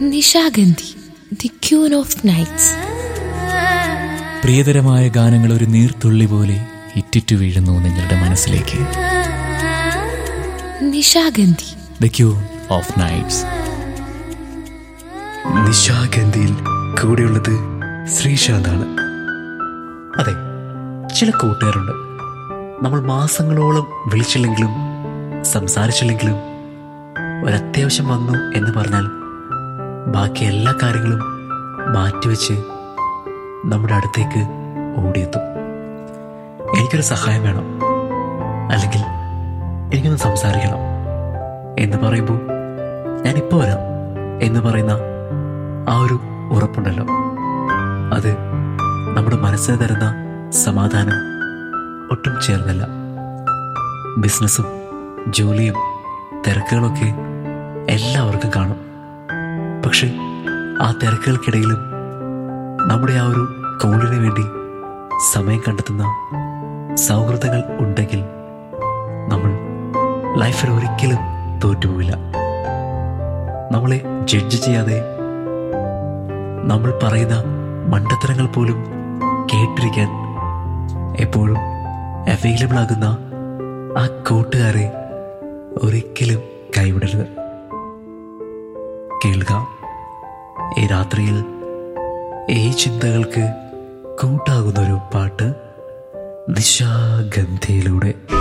Nishagandhi the queen of nights പ്രിയതരമായ ഗാനങ്ങൾ ഒരു നീർത്തുള്ളി പോലെ ഇറ്റിറ്റു വീഴുന്നു നിങ്ങളുടെ മനസ്സിലേക്ക് Nishagandhi the queen of nights നിശാഗന്ധിയിൽ കൂടെയുള്ളത് ശ്രീശാന്താണ് അതെ ചില കൂട്ടുകാരുണ്ട് നമ്മൾ മാസങ്ങളോളം വിളിച്ചില്ലെങ്കിലും സംസാരിച്ചില്ലെങ്കിലും ഒരത്യാവശ്യം വന്നു എന്ന് പറഞ്ഞാൽ ബാക്കി എല്ലാ കാര്യങ്ങളും മാറ്റിവെച്ച് നമ്മുടെ അടുത്തേക്ക് ഓടിയെത്തും എനിക്കൊരു സഹായം വേണം അല്ലെങ്കിൽ എനിക്കൊന്ന് സംസാരിക്കണം എന്ന് പറയുമ്പോൾ ഞാനിപ്പോൾ വരാം എന്ന് പറയുന്ന ആ ഒരു ഉറപ്പുണ്ടല്ലോ അത് നമ്മുടെ മനസ്സിന് തരുന്ന സമാധാനം ഒട്ടും ചേർന്നല്ല ബിസിനസ്സും ജോലിയും തിരക്കുകളൊക്കെ എല്ലാവർക്കും കാണും പക്ഷെ ആ തിരക്കുകൾക്കിടയിലും നമ്മുടെ ആ ഒരു കോളിന് വേണ്ടി സമയം കണ്ടെത്തുന്ന സൗഹൃദങ്ങൾ ഉണ്ടെങ്കിൽ നമ്മൾ ലൈഫിൽ ഒരിക്കലും തോറ്റുപോവില്ല നമ്മളെ ജഡ്ജ് ചെയ്യാതെ നമ്മൾ പറയുന്ന മണ്ടത്തരങ്ങൾ പോലും കേട്ടിരിക്കാൻ എപ്പോഴും അവൈലബിൾ ആകുന്ന ആ കൂട്ടുകാരെ ഒരിക്കലും കൈവിടരുത് കേൾക്കുക ഈ രാത്രിയിൽ ഈ ചിന്തകൾക്ക് കൂട്ടാകുന്ന ഒരു പാട്ട് നിശാഗന്ധിയിലൂടെ